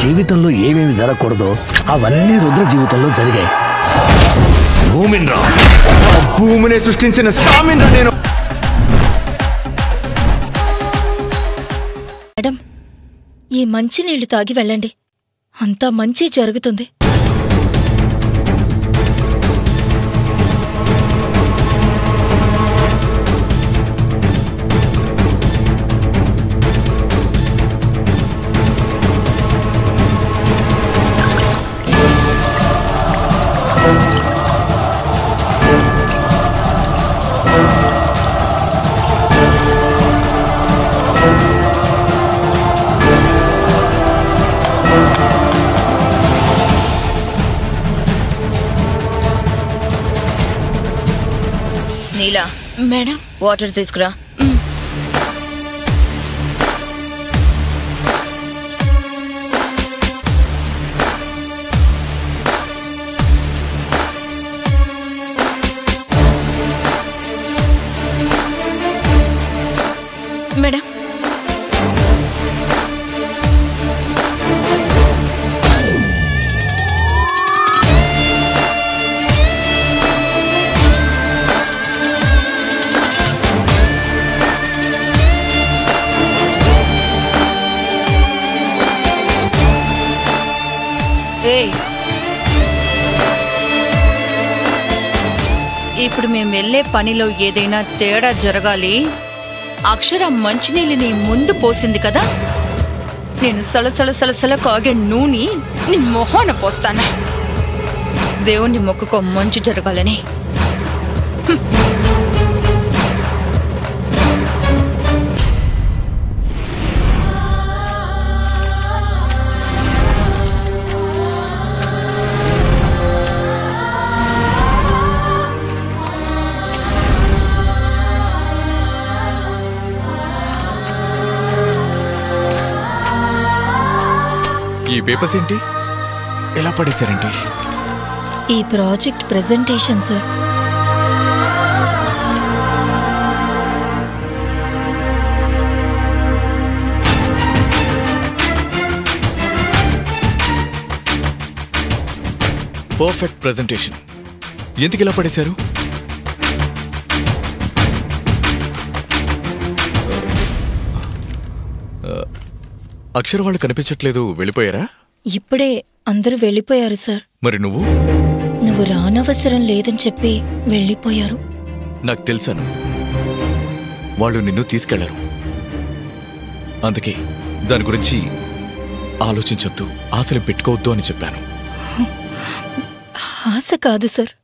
జీవితంలో ఏమేమి జరగకూడదో అవన్నీ రుద్ర జీవితంలో జరిగాయి భూమిని రా భూమిని సృష్టించిన సామిని నేను మేడం ఈ మంచినీళ్లు తాగి వెళ్ళండి అంతా మంచి జరుగుతుంది నీలా మేడం వాటర్ తీసుకురా మేడం ఏయ్ ఇప్పుడు మేము వెళ్ళే పనిలో ఏదైనా తేడా జరగాలి అక్షర మంచినీళ్ళని ముందు పోసింది కదా నేను సలసల సలసల కాగే నూనె నీ మొహాన పోస్తాను దేవుణ్ణి మొక్కుకో మంచి జరగాలని ఈ పేపర్స్ ఏంటి ఎలా పడేశారేంటి ఈ project presentation sir perfect presentation ఎందుకు ఇలా పడేశారు ఆ, అక్షర వాళ్ళు కనిపించట్లేదు వెళ్ళిపోయారా ఇప్పుడే అందరూ వెళ్ళిపోయారు సార్ మరి నువ్వు నువ్వు రానవసరం లేదని చెప్పి వెళ్ళిపోయారు నాకు తెలుసాను వాళ్ళు నిన్ను తీసుకెళ్లరు అందుకే దాని గురించి ఆలోచించొద్దు ఆశలు పెట్టుకోవద్దు అని చెప్పాను ఆశ కాదు సార్